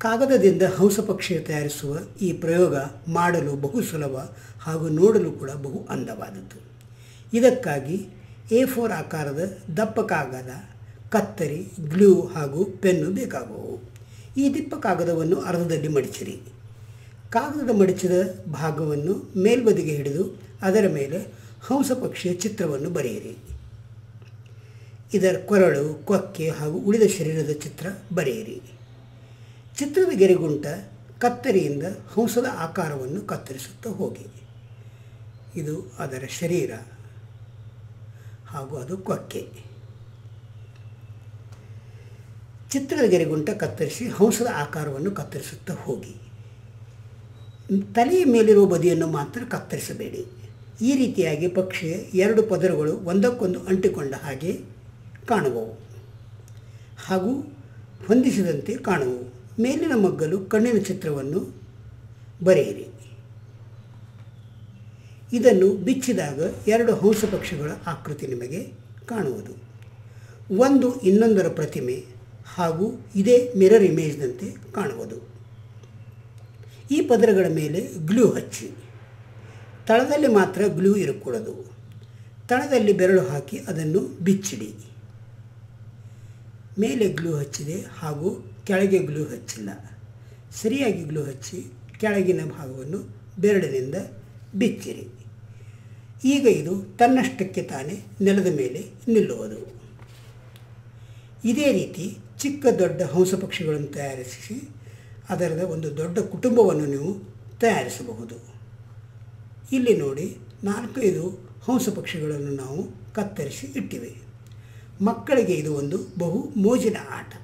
ಕಾಗದದಿಂದ ಹಂಸಪಕ್ಷಿ ತಯಾರಿಸುವ ಈ ಪ್ರಯೋಗ ಮಾಡಲು ಬಹು ಸುಲಭ ಹಾಗೂ ನೋಡಲು ಕೂಡ ಬಹು ಅಂದವಾದದ್ದು ಇದಕ್ಕಾಗಿ ಎ ಫೋರ್ ಆಕಾರದ ದಪ್ಪ ಕಾಗದ ಕತ್ತರಿ ಗ್ಲೂ ಹಾಗೂ ಪೆನ್ನು ಬೇಕಾಗುವು ಈ ದಿಪ್ಪ ಕಾಗದವನ್ನು ಅರ್ಧದಲ್ಲಿ ಮಡಿಚಿರಿ ಕಾಗದದ ಮಡಿಚಿದ ಭಾಗವನ್ನು ಮೇಲ್ಬದಿಗೆ ಹಿಡಿದು ಅದರ ಮೇಲೆ ಹಂಸ ಪಕ್ಷಿಯ ಚಿತ್ರವನ್ನು ಬರೆಯಿರಿ ಇದರ ಕೊರಳು ಕೊಕ್ಕೆ ಹಾಗೂ ಉಳಿದ ಶರೀರದ ಚಿತ್ರ ಬರೆಯಿರಿ ಚಿತ್ರದ ಗೆರೆಗುಂಟ ಕತ್ತರಿಯಿಂದ ಹಂಸದ ಆಕಾರವನ್ನು ಕತ್ತರಿಸುತ್ತಾ ಹೋಗಿ ಇದು ಅದರ ಶರೀರ ಹಾಗೂ ಅದು ಕೊಕ್ಕೆ ಚಿತ್ರದ ಗೆರೆಗುಂಟ ಕತ್ತರಿಸಿ ಹಂಸದ ಆಕಾರವನ್ನು ಕತ್ತರಿಸುತ್ತಾ ಹೋಗಿ ತಲೆಯ ಮೇಲಿರುವ ಬದಿಯನ್ನು ಮಾತ್ರ ಕತ್ತರಿಸಬೇಡಿ ಈ ರೀತಿಯಾಗಿ ಪಕ್ಷಿಯ ಎರಡು ಪದರಗಳು ಒಂದಕ್ಕೊಂದು ಅಂಟಿಕೊಂಡ ಹಾಗೆ ಕಾಣುವವು ಹಾಗೂ ಹೊಂದಿಸಿದಂತೆ ಕಾಣುವವು ಮೇಲಿನ ಮಗ್ಗಲು ಕಣ್ಣಿನ ಚಿತ್ರವನ್ನು ಬರೆಯಿರಿ ಇದನ್ನು ಬಿಚ್ಚಿದಾಗ ಎರಡು ಹಂಸ ಪಕ್ಷಿಗಳ ಆಕೃತಿ ನಿಮಗೆ ಕಾಣುವುದು ಒಂದು ಇನ್ನೊಂದರ ಪ್ರತಿಮೆ ಹಾಗೂ ಇದೇ ಮಿರರ್ ಇಮೇಜ್ನಂತೆ ಕಾಣುವುದು ಈ ಪದರಗಳ ಮೇಲೆ ಗ್ಲೂ ಹಚ್ಚಿ ತಳದಲ್ಲಿ ಮಾತ್ರ ಗ್ಲೂ ಇರಕೂಡದು ತಳದಲ್ಲಿ ಬೆರಳು ಹಾಕಿ ಅದನ್ನು ಬಿಚ್ಚಿಡಿ ಮೇಲೆ ಗ್ಲೂ ಹಚ್ಚಿದೆ ಹಾಗೂ ಕೆಳಗೆ ಗ್ಲೂ ಹಚ್ಚಿಲ್ಲ ಸರಿಯಾಗಿ ಗ್ಲೂ ಹಚ್ಚಿ ಕೆಳಗಿನ ಭಾಗವನ್ನು ಬೆರಳಿನಿಂದ ಬಿಚ್ಚಿರಿ ಈಗ ಇದು ತನ್ನಷ್ಟಕ್ಕೆ ತಾನೇ ನೆಲದ ಮೇಲೆ ನಿಲ್ಲುವುದು ಇದೇ ರೀತಿ ಚಿಕ್ಕ ದೊಡ್ಡ ಹಂಸ ಪಕ್ಷಿಗಳನ್ನು ತಯಾರಿಸಿ ಅದರದ ಒಂದು ದೊಡ್ಡ ಕುಟುಂಬವನ್ನು ನೀವು ತಯಾರಿಸಬಹುದು ಇಲ್ಲಿ ನೋಡಿ ನಾಲ್ಕೈದು ಹಂಸ ಪಕ್ಷಿಗಳನ್ನು ನಾವು ಕತ್ತರಿಸಿ ಇಟ್ಟಿವೆ ಮಕ್ಕಳಿಗೆ ಇದು ಒಂದು ಬಹು ಮೋಜಿನ ಆಟ